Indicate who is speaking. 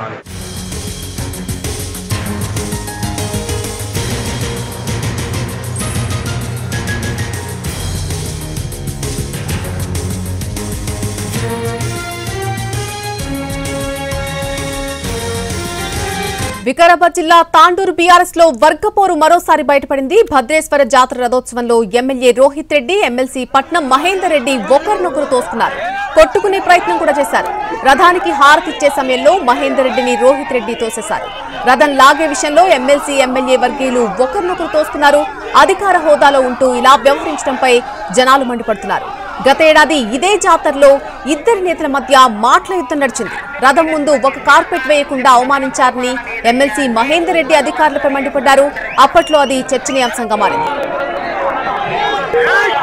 Speaker 1: రావాలి
Speaker 2: వికారాబాద్ జిల్లా తాండూరు బీఆర్ఎస్ లో వర్గపోరు మరోసారి బయటపడింది భద్రేశ్వర జాతర రథోత్సవంలో ఎమ్మెల్యే రోహిత్ రెడ్డి ఎమ్మెల్సీ పట్నం మహేందర్ రెడ్డి ఒకరినొకరు తోసుకున్నారు కొట్టుకునే ప్రయత్నం కూడా చేశారు రథానికి హారతిచ్చే సమయంలో మహేందర్ రెడ్డిని రోహిత్ రెడ్డి తోసేశారు రథం లాగే విషయంలో ఎమ్మెల్సీ ఎమ్మెల్యే వర్గీయులు ఒకరినొకరు తోసుకున్నారు అధికార హోదాలో ఉంటూ ఇలా వ్యవహరించడంపై జనాలు మండిపడుతున్నారు గతేడాది ఇదే జాతరలో ఇద్దరి నేతల మధ్య మాటల యుద్ధం నడిచింది రథం ముందు ఒక కార్పెట్ వేయకుండా అవమానించారని ఎమ్మెల్సీ మహేందర్ రెడ్డి అధికారులపై మండిపడ్డారు అప్పట్లో అది చర్చనీయాంశంగా మారింది